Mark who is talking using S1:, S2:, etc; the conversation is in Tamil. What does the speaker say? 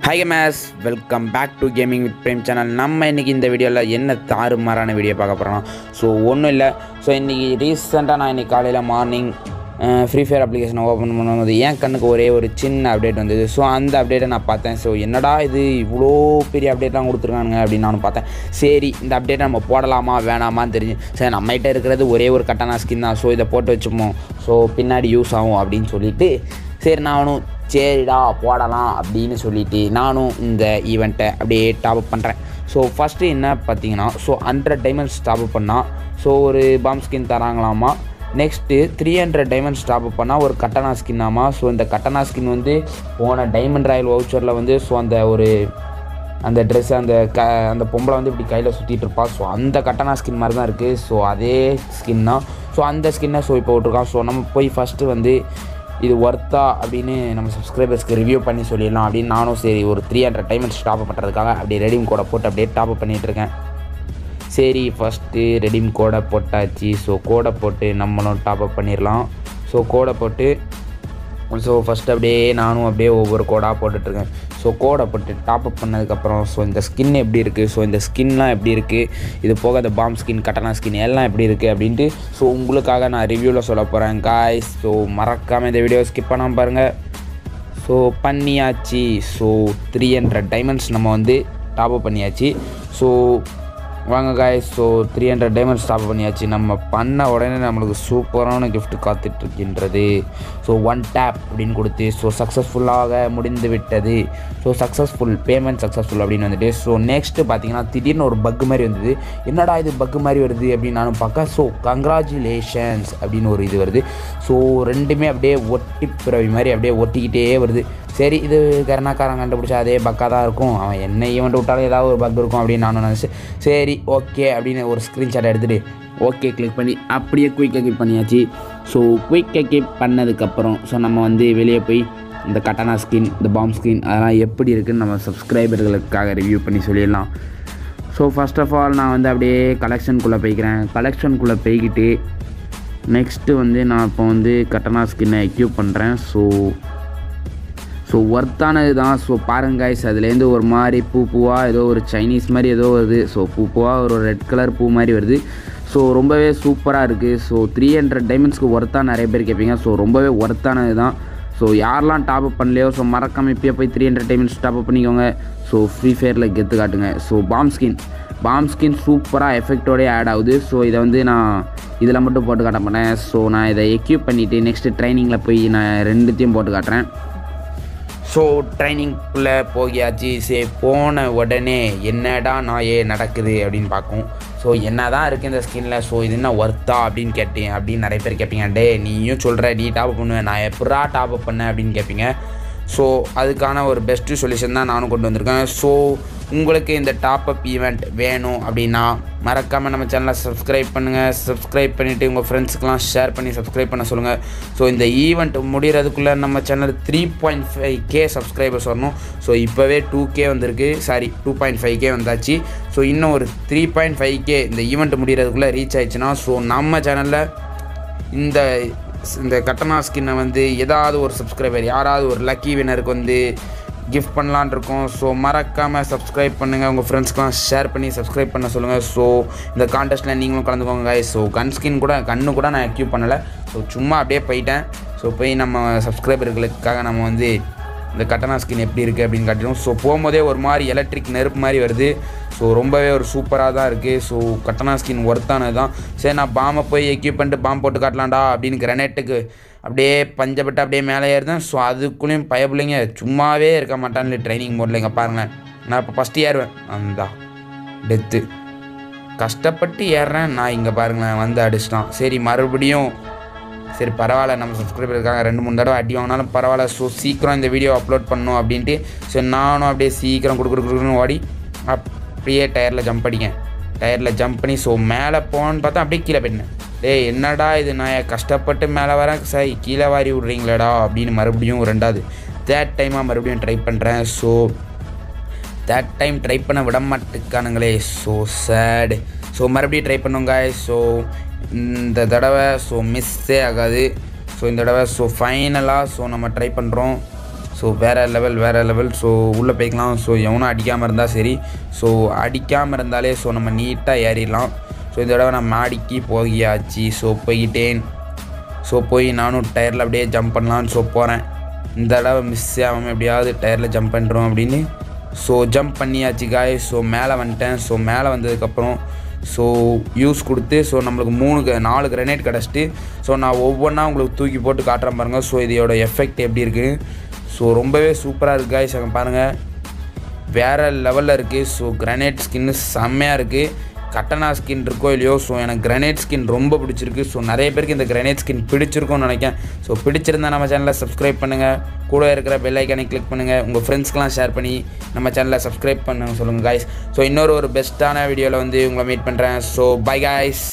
S1: ஹாய் மேஸ் welcome back to gaming with Prem channel நம்ம இன்றைக்கி இந்த வீடியோவில் என்ன தாறுமாறான வீடியோ பார்க்க போகிறோம் ஸோ ஒன்றும் இல்லை ஸோ இன்றைக்கி ரீசெண்டாக நான் இன்றைக்கி காலையில் மார்னிங் ஃப்ரீ ஃபயர் அப்ளிகேஷனை ஓப்பன் பண்ணும்போது என் கண்ணுக்கு ஒரே ஒரு சின்ன அப்டேட் வந்தது ஸோ அந்த அப்டேட்டை நான் பார்த்தேன் ஸோ என்னடா இது இவ்வளோ பெரிய அப்டேட்லாம் கொடுத்துருக்கானுங்க அப்படின்னு நான் பார்த்தேன் சரி இந்த அப்டேட்டை நம்ம போடலாமா வேணாமான்னு தெரிஞ்சு சரி நம்மகிட்ட இருக்கிறது ஒரே ஒரு கட்டான ஸ்கின் தான் ஸோ இதை போட்டு வச்சுப்போம் ஸோ பின்னாடி யூஸ் ஆகும் அப்படின்னு சொல்லிட்டு சரி நானும் சரிடா போடலாம் அப்படின்னு சொல்லிட்டு நானும் இந்த ஈவெண்ட்டை அப்படியே டாப் அப் பண்ணுறேன் ஸோ ஃபஸ்ட்டு என்ன பார்த்தீங்கன்னா so hundred diamonds top up பண்ணால் ஸோ ஒரு பாம் ஸ்கின் தராங்களாமா next three hundred diamonds top up பண்ணால் ஒரு கட்டனா ஸ்கின்னாமா ஸோ இந்த கட்டனா ஸ்கின் வந்து போன டைமண்ட் ராயல் வவுச்சரில் வந்து ஸோ அந்த ஒரு அந்த ட்ரெஸ் அந்த க அந்த பொம்பளை வந்து இப்படி கையில் சுற்றிட்டு இருப்பா ஸோ அந்த கட்டனா ஸ்கின் மாதிரி தான் இருக்குது ஸோ அதே ஸ்கின் தான் ஸோ அந்த ஸ்கின்னை ஸோ இப்போ விட்ருக்கான் ஸோ நம்ம போய் ஃபஸ்ட்டு வந்து இது ஒர்த்தா அப்படின்னு நம்ம சப்ஸ்கிரைபர்ஸ்க்கு ரிவ்யூ பண்ணி சொல்லிடலாம் அப்படின்னு நானும் சரி ஒரு த்ரீ ஹண்ட்ரட் டைமண்ட்ஸ் டாப் பண்ணுறதுக்காக அப்படியே ரெடீம் கோடை போட்டு அப்படியே டாப் பண்ணிகிட்டு இருக்கேன் சரி ஃபஸ்ட்டு ரெடீம் கோடை போட்டாச்சு ஸோ கோடை போட்டு நம்மளும் டாப் அப் பண்ணிடலாம் ஸோ கோடை போட்டு ஸோ ஃபஸ்ட்டு அப்படியே நானும் அப்படியே ஒவ்வொரு கோடாக போட்டுட்ருக்கேன் ஸோ கோடை போட்டு டாப் அப் பண்ணதுக்கப்புறம் ஸோ இந்த ஸ்கின் எப்படி இருக்குது ஸோ இந்த ஸ்கின்லாம் எப்படி இருக்குது இது போக அந்த பாம் ஸ்கின் கட்டனா ஸ்கின் எல்லாம் எப்படி இருக்குது அப்படின்ட்டு ஸோ உங்களுக்காக நான் ரிவ்யூவில் சொல்ல போகிறேன் காய்ஸ் ஸோ மறக்காமல் இந்த வீடியோ ஸ்கிப் பண்ணாமல் பாருங்கள் ஸோ பண்ணியாச்சு ஸோ த்ரீ ஹண்ட்ரட் டைமண்ட்ஸ் நம்ம வந்து டாப் அப் பண்ணியாச்சு ஸோ வாங்க guys so three hundred diamonds top பண்ணியாச்சு நம்ம பண்ண உடனே நம்மளுக்கு சூப்பரான gift காத்துட்டு இருக்கின்றது ஸோ ஒன் டேப் அப்படின்னு கொடுத்து ஸோ சக்ஸஸ்ஃபுல்லாக முடிந்து விட்டது ஸோ சக்ஸஸ்ஃபுல் பேமெண்ட் சக்ஸஸ்ஃபுல் அப்படின்னு வந்துட்டு ஸோ நெக்ஸ்ட்டு பார்த்தீங்கன்னா திடீர்னு ஒரு பக் மாதிரி வந்தது என்னடா இது பக் மாதிரி வருது அப்படின்னு நானும் பார்க்க ஸோ கங்க்ராச்சுலேஷன்ஸ் அப்படின்னு ஒரு இது வருது ஸோ ரெண்டுமே அப்படியே ஒட்டி பிறவி மாதிரி அப்படியே ஒட்டிக்கிட்டே வருது சரி இது கருணாக்காரன் கண்டுபிடிச்சா அதே பக்காக தான் இருக்கும் அவன் என்ன ஈவெண்ட் விட்டாலும் ஏதாவது ஒரு பக் இருக்கும் அப்படின்னு நானும் நினச்சேன் சரி ஓகே அப்படின்னு ஒரு ஸ்க்ரீன்ஷாட் எடுத்துகிட்டு ஓகே கிளிக் பண்ணி அப்படியே குயிக் கிளிக் பண்ணியாச்சு ஸோ குயிக் கிளிக் பண்ணதுக்கப்புறம் ஸோ நம்ம வந்து வெளியே போய் இந்த கட்டனா ஸ்கின் இந்த பாம் ஸ்கின் அதெல்லாம் எப்படி இருக்குன்னு நம்ம சப்ஸ்கிரைபர்களுக்காக ரிவ்யூ பண்ணி சொல்லிடலாம் ஸோ ஃபர்ஸ்ட் ஆஃப் ஆல் நான் வந்து அப்படியே கலெக்ஷனுக்குள்ளே போய்க்கிறேன் கலெக்ஷனுக்குள்ளே போய்கிட்டு நெக்ஸ்ட்டு வந்து நான் இப்போ வந்து கட்டனா ஸ்கின்னை எக்யூப் பண்ணுறேன் ஸோ ஸோ ஒர்த்தானது தான் ஸோ பாருங்க guys அதுலேருந்து ஒரு மாதிரி பூ பூவாக ஏதோ ஒரு சைனீஸ் மாதிரி ஏதோ வருது ஸோ பூ பூவாக ஒரு ரெட் கலர் பூ மாதிரி வருது ஸோ ரொம்பவே சூப்பராக இருக்குது ஸோ த்ரீ ஹண்ட்ரட் டைமண்ட்ஸ்க்கு ஒர்த்தாக நிறைய பேர் கேட்பீங்க ஸோ ரொம்பவே ஒர்த்தானது தான் ஸோ யாரெல்லாம் டாப் அப் பண்ணலையோ ஸோ மறக்காமல் இப்போயே போய் three hundred diamonds top up பண்ணிக்கோங்க ஸோ ஃப்ரீ ஃபயரில் கெத்து காட்டுங்க so bomb skin bomb skin சூப்பராக எஃபெக்டோடய ஆட் ஆகுது ஸோ இதை வந்து நான் இதில் மட்டும் போட்டு காட்ட மாட்டேன் ஸோ நான் இதை எக்யூப் பண்ணிவிட்டு நெக்ஸ்ட்டு ட்ரைனிங்கில் போய் நான் ரெண்டுத்தையும் போட்டு காட்டுறேன் ஸோ ட்ரைனிங்குள்ளே போகியாச்சு சரி போன உடனே என்னடா நான் ஏ நடக்குது அப்படின்னு பார்க்கும் ஸோ என்ன தான் இருக்குது இந்த ஸ்கின்னில் ஸோ இது என்ன ஒர்த்தா அப்படின்னு கேட்டேன் அப்படின்னு நிறைய பேர் கேட்பீங்க டே நீயும் சொல்கிற நீ டாப் பண்ணுவேன் நான் எப்படா டாப் அப் பண்ணேன் அப்படின்னு கேட்பீங்க ஸோ அதுக்கான ஒரு பெஸ்ட்டு சொல்யூஷன் தான் நானும் கொண்டு வந்திருக்கேன் ஸோ உங்களுக்கு இந்த டாப் அப் ஈவெண்ட் வேணும் அப்படின்னா மறக்காமல் நம்ம சேனலை சப்ஸ்கிரைப் பண்ணுங்கள் சப்ஸ்கிரைப் பண்ணிவிட்டு உங்கள் ஃப்ரெண்ட்ஸுக்கெலாம் ஷேர் பண்ணி சப்ஸ்கிரைப் பண்ண சொல்லுங்கள் ஸோ இந்த ஈவெண்ட் முடிகிறதுக்குள்ளே நம்ம channel three point five K subscribers வரணும் ஸோ இப்போவே டூ கே வந்திருக்கு sorry two point five K வந்தாச்சு ஸோ இன்னும் ஒரு த்ரீ பாயிண்ட் ஃபைவ் கே இந்த ஈவெண்ட் முடிகிறதுக்குள்ளே ரீச் ஆயிடுச்சுன்னா ஸோ நம்ம சேனலில் இந்த இந்த கட்டனா ஸ்கின்னை வந்து ஏதாவது ஒரு சப்ஸ்கிரைபர் யாராவது ஒரு லக்கி வினருக்கு வந்து கிஃப்ட் பண்ணலான் இருக்கோம் ஸோ மறக்காமல் சப்ஸ்கிரைப் பண்ணுங்கள் உங்கள் ஃப்ரெண்ட்ஸ்க்கெலாம் ஷேர் பண்ணி சப்ஸ்கிரைப் பண்ண சொல்லுங்கள் ஸோ இந்த கான்டெஸ்ட்டில் நீங்களும் கலந்துக்கோங்க guys ஸோ கன் ஸ்கின் கூட கண்ணு கூட நான் அக்யூப் பண்ணலை ஸோ சும்மா அப்படியே போயிட்டேன் ஸோ போய் நம்ம சப்ஸ்கிரைபர்களுக்காக நம்ம வந்து இந்த கட்டனா ஸ்கின் எப்படி இருக்குது அப்படின்னு காட்டிடும் ஸோ போகும்போதே ஒரு மாதிரி எலக்ட்ரிக் நெருப்பு மாதிரி வருது ஸோ ரொம்பவே ஒரு சூப்பராக தான் இருக்குது ஸோ கட்டனா ஸ்கின் ஒர்த்தானது தான் சரி நான் பாம்பை போய் எக்யூப் பண்ணிட்டு பாம்பு போட்டு காட்டலாம்டா அப்படின்னு கிரனேட்டுக்கு அப்படியே பஞ்சப்பட்டு அப்படியே மேலே ஏறுதேன் ஸோ அதுக்குள்ளேயும் பயப்பிள்ளைங்க சும்மாவே இருக்க மாட்டான்ல ட்ரைனிங் மோடில் இங்கே பாருங்களேன் நான் இப்போ ஃபஸ்ட்டு ஏறுவேன் அந்த டெத்து கஷ்டப்பட்டு ஏறுறேன் நான் இங்கே பாருங்களேன் வந்து அடிச்சிட்டான் சரி மறுபடியும் சரி பரவாயில்ல நம்ம சப்ஸ்கிரைபர் இருக்காங்க ரெண்டு மூணு தடவை அடி வாங்கினாலும் பரவாயில்ல ஸோ சீக்கிரம் இந்த வீடியோ அப்லோட் பண்ணணும் அப்படின்ட்டு ஸோ நானும் அப்படியே சீக்கிரம் கொடுக்குற கொடுக்குறன்னு ஓடி அப்படியே டயரில் ஜம்ப் அடிக்கேன் டயரில் ஜம்ப் பண்ணி ஸோ மேலே போகணுன்னு பார்த்தா அப்படியே கீழே போயிட்டேன் டேய் என்னடா இது நான் கஷ்டப்பட்டு மேலே வரேன் சரி கீழே வாரி விட்றீங்களேடா அப்படின்னு மறுபடியும் ரெண்டாவது தேர்ட் டைமாக மறுபடியும் ட்ரை பண்ணுறேன் ஸோ தேர்ட் டைம் ட்ரை பண்ண விட மாட்டேக்கானுங்களே ஸோ சேடு ஸோ மறுபடியும் ட்ரை பண்ணுங்க ஸோ இந்த தடவை ஸோ மிஸ்ஸே ஆகாது ஸோ இந்த தடவை ஸோ ஃபைனலாக ஸோ நம்ம ட்ரை பண்ணுறோம் ஸோ ஸோ வேறு லெவல் வேறு லெவல் ஸோ உள்ளே போய்க்கலாம் ஸோ எவனும் அடிக்காமல் இருந்தால் சரி ஸோ அடிக்காமல் இருந்தாலே ஸோ நம்ம நீட்டாக ஏறிடலாம் ஸோ இந்த தடவை நான் மாடிக்கு போகியாச்சு ஸோ போய்கிட்டேன் ஸோ போய் நானும் டயரில் அப்படியே ஜம்ப் பண்ணலான்னு ஸோ போகிறேன் இந்த தடவை மிஸ் ஆகாமல் எப்படியாவது டயரில் ஜம்ப் பண்ணுறோம் அப்படின்னு ஸோ ஜம்ப் பண்ணியாச்சு காய் ஸோ மேலே வந்துட்டேன் ஸோ மேலே வந்ததுக்கப்புறம் ஸோ யூஸ் கொடுத்து ஸோ நம்மளுக்கு மூணு க- நாலு கிரனேட் கிடச்சிட்டு ஸோ நான் ஒவ்வொன்றா உங்களுக்கு தூக்கி போட்டு காட்டுறேன் பாருங்கள் ஸோ இதோட எஃபெக்ட் எப்படி இருக்குது ஸோ ரொம்பவே சூப்பராக இருக்குது காய்ஸ் அங்கே பாருங்கள் வேறு லெவலில் இருக்குது ஸோ கிரனேட் ஸ்கின்னு செம்மையாக இருக்குது கட்டனா ஸ்கின் இருக்கோ இல்லையோ ஸோ எனக்கு கிரனேட் ஸ்கின் ரொம்ப பிடிச்சிருக்கு ஸோ நிறைய பேருக்கு இந்த கிரனேட் ஸ்கின் பிடிச்சிருக்கும்னு நினைக்கிறேன் ஸோ பிடிச்சிருந்தா நம்ம சேனலை சப்ஸ்கிரைப் பண்ணுங்கள் கூட இருக்கிற பெல் ஐக்கானை கிளிக் பண்ணுங்கள் உங்கள் ஃப்ரெண்ட்ஸ்க்கெலாம் ஷேர் பண்ணி நம்ம சேனலை சப்ஸ்கிரைப் பண்ணுங்க சொல்லுங்கள் காய்ஸ் ஸோ இன்னொரு ஒரு பெஸ்ட்டான வீடியோவில் வந்து உங்களை மீட் பண்ணுறேன் ஸோ பை காய்ஸ்